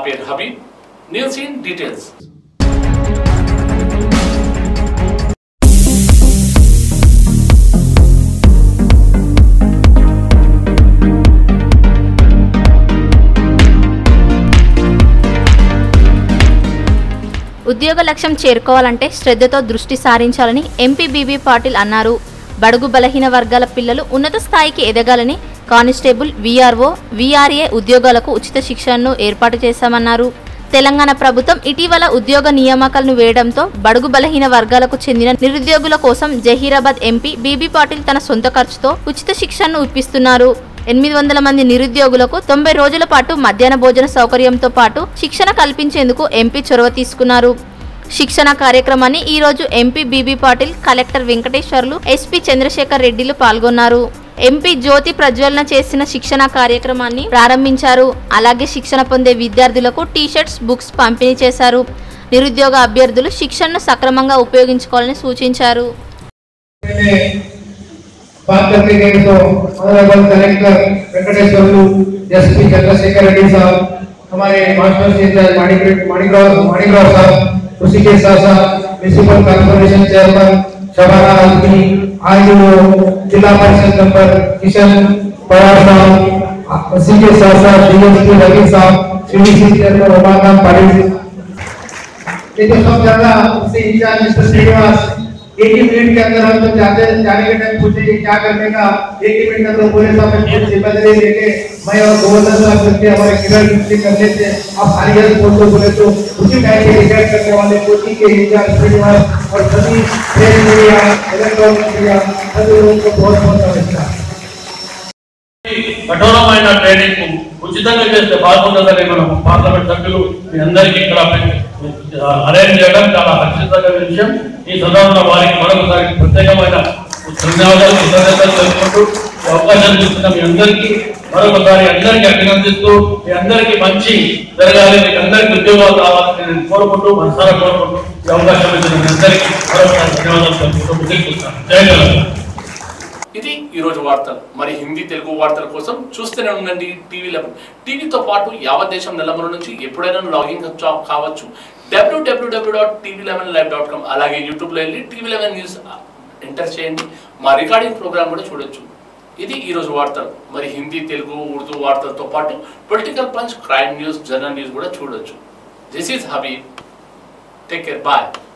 పేరు Habib news in details ఉద్యోగ లక్ష్యం చేరుకోవాలంటే శ్రద్ధతో దృష్టి సారించాలని ఎంపీ బీబీ పాటిల్ అన్నారు బడుగు బలహీన వర్గాల పిల్లలు ఉన్నత స్థాయికి ఎదగాలని కానిస్టేబుల్ వీఆర్ఓ వీఆర్ఏ ఉద్యోగాలకు ఉచిత శిక్షణను ఏర్పాటు చేశామన్నారు తెలంగాణ ప్రభుత్వం ఇటీవల ఉద్యోగ నియామకాలను వేయడంతో బడుగు బలహీన వర్గాలకు చెందిన నిరుద్యోగుల కోసం జహీరాబాద్ ఎంపీ బీబీ పాటిల్ తన సొంత ఖర్చుతో ఉచిత శిక్షణను ఇప్పిస్తున్నారు ఎనిమిది వందల మంది నిరుద్యోగులకు తొంభై రోజుల పాటు మధ్యాహ్న భోజన సౌకర్యంతో పాటు శిక్షణ కల్పించేందుకు ఎంపీ చొరవ తీసుకున్నారు శిక్షణ కార్యక్రమాన్ని ఈ రోజు MP BB Patil collector Venkateswarlu SP Chandrasekhar రెడ్డిలు పాల్గొన్నారు ఎంపీ జ్యోతి ప్రజ్వలన చేసిన శిక్షణ కార్యక్రమాన్ని ప్రారంభించారు అలాగే శిక్షణ పొందే విద్యార్థులకు టీషర్ట్స్ బుక్స్ పంపిణీ చేశారు నిరుద్యోగ అభ్యర్థులు శిక్షణను సక్రమంగా ఉపయోగించుకోవాలని సూచించారు मैंने बात करते गए तो honourable collector Venkateshwar SP Chandrashekhar Reddy साहब हमारे मास्टर इंचार्ज माणिक माणिकराव माणिकराव साहब उसी के साथ साथ municipal corporation chairman Shabana Azmi IO Zilla Parishad member Kishan Pawar साहब उसी के साथ साथ डीएसपी रवि साहब सीडीसी चेयरमैन उमाकांत पाटिल ये जो सब ज्यादा उससे इंचार्ज मिस्टर श्रीनिवास एक ही मिनट के अंदर हम जब जाते जाने के टाइम पूछे क्या करने का एक ही मिनट अंदर बोले साहब मैं पूरी जिम्मेदारी लेके मैं और गवर्नर साहब करके हमारे किरण मिस्त्री करने से आप सारी हेल्प बोल दो बोले तो उसी टाइम पे रिटायर करने वाले कोची के इंचार्ज श्रीनिवास और सभी प्रेस मीडिया इलेक्ट्रॉनिक मीडिया सभी लोगों को बहुत बहुत नमस्कार కఠోరమైన ట్రైనింగ్ ఉచితంగా చేస్తే బాగుంటుందని మనం పార్లమెంట్ సభ్యులు మీ అందరికీ ఇక్కడ అరేంజ్ చేయడం చాలా హర్షితమైన విషయం ఈ సందర్భంలో వారికి మరొకసారి ప్రత్యేకమైన ధన్యవాదాలు కృతజ్ఞతలు తెలుపుకుంటూ ఈ అవకాశాన్ని ఇస్తున్న మీ అందరికీ మరొకసారి అందరికీ అభినందిస్తూ మీ అందరికీ మంచి జరగాలి మీకు అందరికీ ఉద్యోగాలు కావాలని నేను కోరుకుంటూ మనసారా కోరుకుంటూ ఈ అవకాశం ఇచ్చిన మీ అందరికీ మరొకసారి ధన్యవాదాలు తెలుపుకుంటూ ముగిస్తున్నాను జై తెలంగాణ ఇది ఈ రోజు వార్తలు మరి హిందీ తెలుగు వార్తల కోసం చూస్తూనే ఉండండి టీవీ లెవెన్ టీవీతో పాటు యావత్ దేశం నెలమల నుంచి ఎప్పుడైనా లాగిన్ కావచ్చు WWW dot TV eleven live dot com అలాగే యూట్యూబ్లో వెళ్ళి టీవీ లెవెన్ న్యూస్ ఎంటర్ చేయండి మా రికార్డింగ్ ప్రోగ్రామ్ కూడా చూడొచ్చు ఇది ఈ రోజు వార్తలు మరి హిందీ తెలుగు ఉర్దూ వార్తలతో పాటు political punch crime news general news కూడా చూడొచ్చు this is Habeeb take care bye